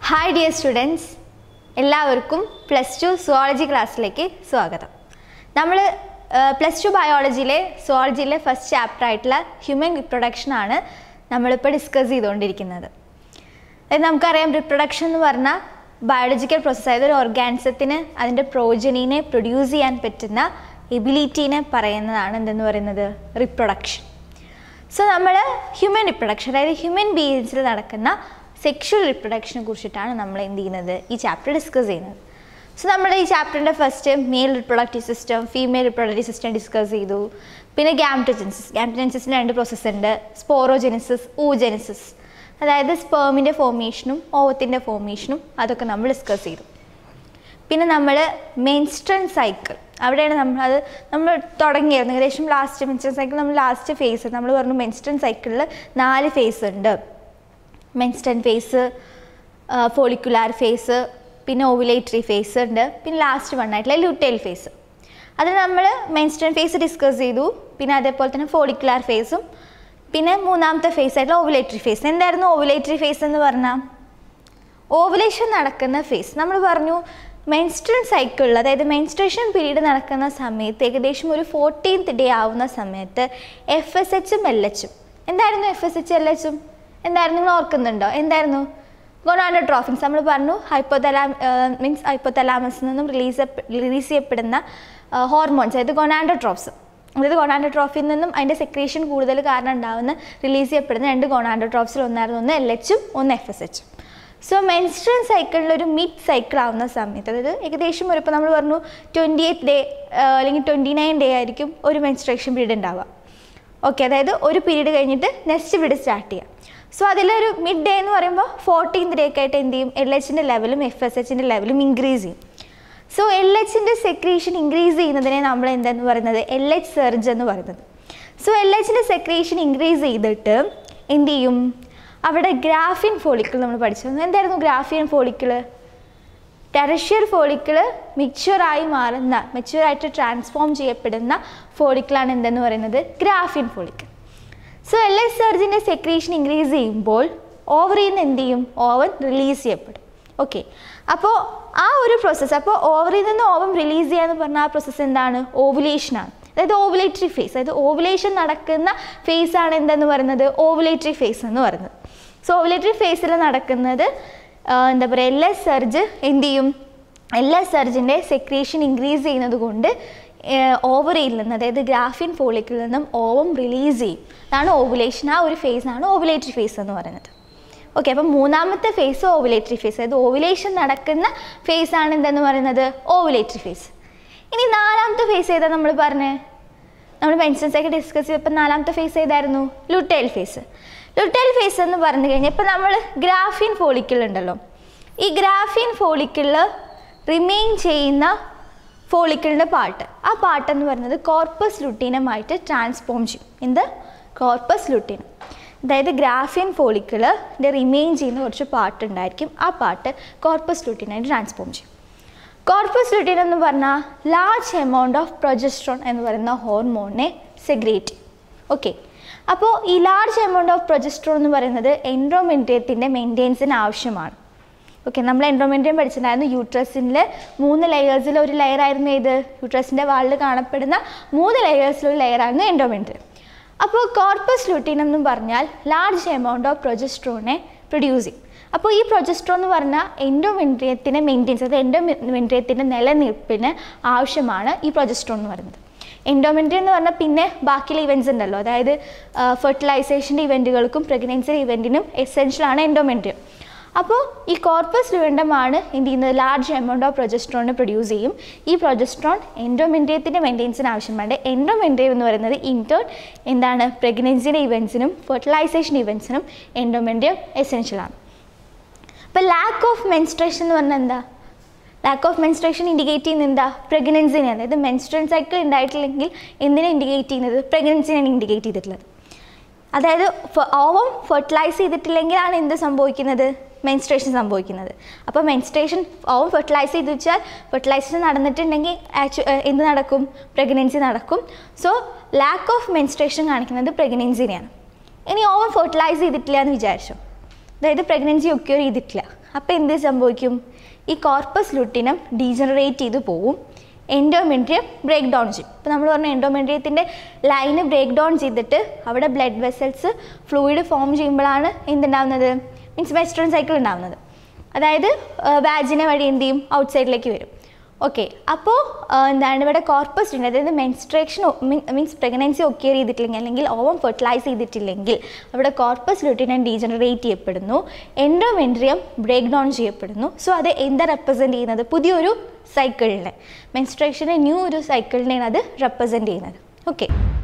hi dear students എല്ലാവർക്കും plus two zoology ക്ലാസ്സിലേക്ക് സ്വാഗതം നമ്മൾ പ്ലസ് ടു ബയോളജിയിലെ സുവോളജിയിലെ ഫസ്റ്റ് ചാപ്റ്റർ ആയിട്ടുള്ള ഹ്യൂമൻ റിപ്രൊഡക്ഷൻ ആണ് നമ്മളിപ്പോൾ ഡിസ്കസ് ചെയ്തുകൊണ്ടിരിക്കുന്നത് അതായത് നമുക്കറിയാം റിപ്രൊഡക്ഷൻ എന്ന് പറഞ്ഞാൽ ബയോളജിക്കൽ പ്രോസസ്സ് അതായത് ഒരു ഓർഗാനിസത്തിന് അതിൻ്റെ പ്രോജനീനെ പ്രൊഡ്യൂസ് ചെയ്യാൻ പറ്റുന്ന എബിലിറ്റീനെ പറയുന്നതാണ് എന്തെന്ന് പറയുന്നത് റിപ്രൊഡക്ഷൻ സോ നമ്മൾ ഹ്യൂമൻ റിപ്രൊഡക്ഷൻ അതായത് ഹ്യൂമൻ ബീയിങ്സിൽ നടക്കുന്ന സെക്ഷൽ റിപ്രൊഡക്ഷനെ കുറിച്ചിട്ടാണ് നമ്മൾ എന്ത് ചെയ്യുന്നത് ഈ ചാപ്റ്റർ ഡിസ്കസ് ചെയ്യുന്നത് സോ നമ്മൾ ഈ ചാപ്റ്ററിൻ്റെ first male reproductive system female reproductive system discuss ചെയ്തു പിന്നെ ഗ്യാമറ്റോജെൻസിസ് ഗ്യാമറ്റോജെൻസിന് രണ്ട് പ്രോസസ്സ് ഉണ്ട് സ്പോറോജെനിസിസ് ഊജെനിസിസ് അതായത് സ്പേമിൻ്റെ ഫോർമേഷനും ഓവത്തിൻ്റെ ഫോർമേഷനും അതൊക്കെ നമ്മൾ ഡിസ്കസ് ചെയ്തു പിന്നെ നമ്മൾ മെൻസ്ട്രൽ സൈക്കിൾ അവിടെയാണ് നമ്മൾ അത് നമ്മൾ തുടങ്ങിയായിരുന്നു ഏകദേശം ലാസ്റ്റ് മെൻസ്ട്രൽ സൈക്കിൾ നമ്മൾ ലാസ്റ്റ് ഫേസ് നമ്മൾ പറഞ്ഞു മെൻസ്ട്രൽ സൈക്കിളിൽ നാല് ഫേസ് ഉണ്ട് മെൻസ്ട്രൽ ഫേസ് ഫോളിക്കുലാർ ഫേസ് പിന്നെ ഓവുലേറ്ററി ഫേസ് ഉണ്ട് പിന്നെ ലാസ്റ്റ് വൺ ആയിട്ടുള്ള ലുട്ടേൽ ഫേസ് അതിൽ നമ്മൾ മെൻസ്ട്രൽ ഫേസ് ഡിസ്കസ് ചെയ്തു പിന്നെ അതേപോലെ തന്നെ ഫോളിക്കുലാർ ഫേസും പിന്നെ മൂന്നാമത്തെ ഫേസ് ആയിട്ടുള്ള ഓവുലേറ്ററി ഫേസ് എന്തായിരുന്നു ഓവുലേറ്ററി ഫേസ് എന്ന് പറഞ്ഞാൽ ഓവുലേഷൻ നടക്കുന്ന ഫേസ് നമ്മൾ പറഞ്ഞു മെൻസ്ട്രൽ സൈക്കിളിൽ അതായത് മെൻസ്ട്രേഷൻ പീരീഡ് നടക്കുന്ന സമയത്ത് ഏകദേശം ഒരു ഫോർട്ടീൻത്ത് ഡേ ആവുന്ന സമയത്ത് എഫ് എസ് എച്ചും എൽ എച്ചും എന്തായിരുന്നു എഫ് എസ് എച്ച് എൽ എച്ചും എന്തായിരുന്നു നിങ്ങൾ ഓർക്കുന്നുണ്ടോ എന്തായിരുന്നു ഗൊണാൻഡോട്രോഫിൻസ് നമ്മൾ പറഞ്ഞു ഹൈപ്പോതലാ മീൻസ് ഹൈപ്പോതലാമസിൽ നിന്നും റിലീസ് റിലീസ് ചെയ്യപ്പെടുന്ന ഹോർമോൺസ് അതായത് ഗൊണാൻഡോട്രോപ്സ് അതായത് ഗൊണാൻഡോട്രോഫിൽ നിന്നും അതിൻ്റെ സെക്രീഷൻ കൂടുതൽ കാരണം ഉണ്ടാവുന്ന റിലീസ് ചെയ്യപ്പെടുന്ന രണ്ട് ഗൊണാൻഡോട്രോപ്സിൽ ഒന്നായിരുന്നു ഒന്ന് എൽ എച്ചും ഒന്ന് എഫ് എസ് എച്ചും സോ മെൻസ്ട്രൽ സൈക്കിളിൽ ഒരു മിഡ് സൈക്കിൾ ആവുന്ന സമയത്ത് അതായത് ഏകദേശം ഒരു ഇപ്പോൾ നമ്മൾ പറഞ്ഞു ട്വൻറ്റി എയ്ത്ത് ഡേ അല്ലെങ്കിൽ ട്വൻറ്റി നയൻ ഡേ ആയിരിക്കും ഒരു മെൻസ്ട്രേഷൻ പീരീഡ് ഉണ്ടാവുക ഓക്കെ അതായത് ഒരു പീരീഡ് കഴിഞ്ഞിട്ട് നെക്സ്റ്റ് പീരീഡ് സ്റ്റാർട്ട് ചെയ്യാം സോ അതിലൊരു മിഡ് ഡേ എന്ന് പറയുമ്പോൾ ഫോർട്ടീൻത് ഡേ ഒക്കെ ആയിട്ട് എന്ത് ചെയ്യും എൽ എച്ചിൻ്റെ ലെവലും എഫ് എസ് എച്ചിൻ്റെ ലെവലും ഇൻക്രീസ് ചെയ്യും സോ എൽ എച്ചിൻ്റെ സെക്രീഷൻ ഇൻക്രീസ് ചെയ്യുന്നതിനെ നമ്മൾ എന്താന്ന് പറയുന്നത് എൽ എച്ച് സെർജ് എന്ന് പറയുന്നത് സോ എൽ എച്ചിൻ്റെ സെക്രീഷൻ ഇൻക്രീസ് ചെയ്തിട്ട് എന്ത് ചെയ്യും അവിടെ ഗ്രാഫിൻ ഫോളിക്കിൾ നമ്മൾ പഠിച്ചു എന്തായിരുന്നു ഗ്രാഫിയൻ ഫോളിക്കിൾ ടെറഷ്യർ ഫോളിക്കിൾ മിക്ചറായി മാറുന്ന മെച്യൂറായിട്ട് ട്രാൻസ്ഫോം ചെയ്യപ്പെടുന്ന ഫോളിക്കിളാണ് എന്തെന്ന് പറയുന്നത് Graafian follicle so L S സർജിൻ്റെ സെക്രീഷൻ ഇൻക്രീസ് ചെയ്യുമ്പോൾ ഓവറിൽ നിന്ന് എന്ത് ചെയ്യും ഓവൻ റിലീസ് ചെയ്യപ്പെടും ഓക്കെ അപ്പോൾ ആ ഒരു പ്രോസസ്സ് അപ്പോൾ ഓവറിൽ നിന്ന് ഓവൻ റിലീസ് ചെയ്യുക എന്ന് പറഞ്ഞാൽ ആ പ്രോസസ്സ് എന്താണ് ഓവുലേഷനാണ് അതായത് ഓവുലേറ്ററി ഫേസ് അതായത് ഓവുലേഷൻ നടക്കുന്ന ഫേസ് ആണ് എന്തെന്ന് പറയുന്നത് ഓവുലേറ്ററി ഫേസ് എന്ന് പറയുന്നത് സോ ഓവുലേറ്ററി ഫേസിൽ നടക്കുന്നത് എന്താ പറയുക എൽ എസ് സർജ് എന്ത് ചെയ്യും എൽ എസ് സർജിൻ്റെ സെക്രീഷൻ ഇൻക്രീസ് ചെയ്യുന്നത് കൊണ്ട് ഓവറിയിൽ നിന്ന് അതായത് ഗ്രാഫിൻ ഫോളിക്കിൽ നിന്നും ഓവം റിലീസ് ചെയ്യും അതാണ് ഓവുലേഷൻ ആ ഒരു ഫേസാണ് ഓവുലേറ്ററി ഫേസ് എന്ന് പറയുന്നത് ഓക്കെ അപ്പം മൂന്നാമത്തെ ഫേസ് ഓവുലേറ്ററി ഫേസ് അതായത് ഓവുലേഷൻ നടക്കുന്ന ഫേസ് ആണ് എന്തെന്ന് പറയുന്നത് ഓവുലേറ്ററി ഫേസ് ഇനി നാലാമത്തെ ഫേസ് ഏതാ നമ്മൾ പറഞ്ഞേ നമ്മൾ മെൻഷൻസ് ഒക്കെ ഡിസ്കസ് ചെയ്തപ്പോൾ നാലാമത്തെ ഫേസ് ഏതായിരുന്നു ലുട്ടേൽ ഫേസ് ലുട്ടേൽ ഫേസ് എന്ന് പറഞ്ഞു കഴിഞ്ഞാൽ ഇപ്പോൾ നമ്മൾ ഗ്രാഫിൻ ഫോളിക്കിൾ ഉണ്ടല്ലോ ഈ ഗ്രാഫിൻ ഫോളിക്കിളിൽ റിമെയിൻ ചെയ്യുന്ന ഫോളിക്കിളിൻ്റെ പാർട്ട് ആ പാർട്ട് എന്ന് പറയുന്നത് കോർപ്പസ് ലുട്ടീനമായിട്ട് ട്രാൻസ്ഫോം ചെയ്യും എന്ത് കോർപ്പസ് ലുട്ടീനം അതായത് ഗ്രാഫിയൻ ഫോളിക്കിളിൻ്റെ റിമെയിൻ ചെയ്യുന്ന കുറച്ച് പാർട്ട് ഉണ്ടായിരിക്കും ആ പാർട്ട് കോർപ്പസ് ലുട്ടീനായിട്ട് ട്രാൻസ്ഫോം ചെയ്യും കോർപ്പസ് ലുട്ടീൻ എന്ന് പറഞ്ഞാൽ ലാർജ് എമൗണ്ട് ഓഫ് പ്രൊജസ്ട്രോൺ എന്ന് പറയുന്ന ഹോർമോണിനെ സെഗ്രേറ്റ് ചെയ്യും ഓക്കെ അപ്പോൾ ഈ ലാർജ് എമൗണ്ട് ഓഫ് പ്രൊജസ്ട്രോൺ എന്ന് പറയുന്നത് എൻഡ്രോമെൻട്രിയത്തിൻ്റെ മെയിൻ്റെനൻസിന് ആവശ്യമാണ് ഓക്കെ നമ്മൾ എൻഡ്രോമെൻട്രിയം പഠിച്ചിട്ടുണ്ടായിരുന്നു യൂട്രസിൻ്റെ മൂന്ന് ലെയേഴ്സിൽ ഒരു ലെയർ ആയിരുന്നു ഏത് യൂട്രസിൻ്റെ വാളിൽ കാണപ്പെടുന്ന മൂന്ന് ലെയേഴ്സിലൊരു ലെയർ ആയിരുന്നു എൻഡ്രോമെൻട്രിയം അപ്പോൾ കോർപ്പസ് ലുട്ടീൻ എന്ന് പറഞ്ഞാൽ ലാർജ് എമൗണ്ട് ഓഫ് പ്രൊജസ്ട്രോണിനെ പ്രൊഡ്യൂസ് ചെയ്യും അപ്പോൾ ഈ പ്രൊജസ്ട്രോൺ എന്ന് പറഞ്ഞാൽ എൻഡോമെൻട്രിയത്തിൻ്റെ മെയിൻറ്റെയിൻസ് അതായത് എൻഡോമെൻട്രിയത്തിൻ്റെ നിലനിൽപ്പിന് ആവശ്യമാണ് ഈ പ്രൊജസ്ട്രോൺ എന്ന് പറയുന്നത് എൻഡോമെൻട്രി എന്ന് പറഞ്ഞാൽ പിന്നെ ബാക്കിയുള്ള ഇവൻറ്റ്സ് ഉണ്ടല്ലോ അതായത് ഫെർട്ടിലൈസേഷൻ്റെ ഇവൻറ്റുകൾക്കും പ്രഗ്നൻസി ഇവൻറ്റിനും എസെൻഷ്യലാണ് എൻഡോമെൻട്രിയം അപ്പോൾ ഈ കോർപ്പസ് ലുവൻഡമാണ് എന്ത് ചെയ്യുന്നത് ലാർജ് എമൗണ്ട് ഓഫ് പ്രൊജസ്ട്രോണിനെ പ്രൊഡ്യൂസ് ചെയ്യും ഈ പ്രൊജസ്ട്രോൺ എൻഡോമെൻട്രിയത്തിൻ്റെ മെയിൻ്റെനൻസിന് ആവശ്യമാണ് എൻഡോമെൻട്രിയം എന്ന് പറയുന്നത് ഇൻറ്റേൺ എന്താണ് പ്രഗ്നൻസിയുടെ ഇവൻറ്റ്സിനും ഫെർട്ടിലൈസേഷൻ ഇവൻറ്റ്സിനും എൻഡോമെൻട്രിയം എസെൻഷ്യലാണ് അപ്പോൾ ലാക്ക് ഓഫ് മെൻസ്ട്രേഷൻ എന്ന് പറഞ്ഞാൽ എന്താ ലാക്ക് ഓഫ് മെൻസ്ട്രേഷൻ ഇൻഡിക്കേറ്റ് ചെയ്യുന്നത് എന്താ പ്രഗ്നൻസിനെ അതായത് മെൻസ്ട്രൽ സൈക്കിൾ ഉണ്ടായിട്ടില്ലെങ്കിൽ എന്തിനെ ഇൻഡിക്കേറ്റ് ചെയ്യുന്നത് പ്രഗ്നൻസിനെയാണ് ഇൻഡിക്കേറ്റ് ചെയ്തിട്ടുള്ളത് അതായത് ഓവം ഫെർട്ടിലൈസ് ചെയ്തിട്ടില്ലെങ്കിലാണ് എന്ത് സംഭവിക്കുന്നത് മെൻസ്ട്രേഷൻ സംഭവിക്കുന്നത് അപ്പോൾ മെൻസ്ട്രേഷൻ ഓവം ഫെർട്ടിലൈസ് ചെയ്ത് വെച്ചാൽ ഫെർട്ടിലൈസേഷൻ നടന്നിട്ടുണ്ടെങ്കിൽ ആക്ച്വ എന്ത് നടക്കും പ്രഗ്നൻസി നടക്കും സോ ലാക്ക് ഓഫ് മെൻസ്ട്രേഷൻ കാണിക്കുന്നത് പ്രഗ്നൻസിനെയാണ് ഇനി ഓവം ഫെർട്ടിലൈസ് ചെയ്തിട്ടില്ല എന്ന് വിചാരിച്ചു അതായത് പ്രഗ്നൻസി ഒക്കെയോ ചെയ്തിട്ടില്ല അപ്പോൾ എന്ത് സംഭവിക്കും ഈ കോർപ്പസ് ലുട്ടിനം ഡീജനറേറ്റ് ചെയ്ത് പോവും എൻഡോമെൻട്രിയം ബ്രേക്ക് ഡൗൺ ചെയ്യും ഇപ്പോൾ നമ്മൾ പറഞ്ഞ എൻഡോമെൻട്രിയത്തിൻ്റെ ലൈന് ബ്രേക്ക് ഡൗൺ ചെയ്തിട്ട് അവിടെ ബ്ലഡ് വെസൽസ് ഫ്ലൂയിഡ് ഫോം ചെയ്യുമ്പോഴാണ് എന്തുണ്ടാവുന്നത് മീൻസ് വെസ്റ്റേൺ സൈക്കിൾ ഉണ്ടാവുന്നത് അതായത് വാജിനെ വഴി എന്ത് ചെയ്യും ഔട്ട് സൈഡിലേക്ക് വരും ഓക്കെ അപ്പോൾ എന്താണ് ഇവിടെ കോർപ്പസ് ഉണ്ട് അതായത് മെൻസ്ട്രേഷൻ മീൻസ് പ്രഗ്നൻസി ഒക്കിയർ ചെയ്തിട്ടില്ലെങ്കിൽ അല്ലെങ്കിൽ ഓവം ഫെർട്ടിലൈസ് ചെയ്തിട്ടില്ലെങ്കിൽ അവിടെ കോർപ്പസ് ലുട്ടിനൻ ഡീജനറേറ്റ് ചെയ്യപ്പെടുന്നു എൻഡോമെൻട്രിയം ബ്രേക്ക് ഡൗൺ ചെയ്യപ്പെടുന്നു സോ അത് എന്താ റെപ്രസെൻറ്റ് ചെയ്യുന്നത് പുതിയൊരു സൈക്കിളിനെ മെൻസ്ട്രേഷനെ ന്യൂ ഒരു സൈക്കിളിനെയാണ് അത് റെപ്രസെൻറ്റ് ചെയ്യുന്നത് ഓക്കെ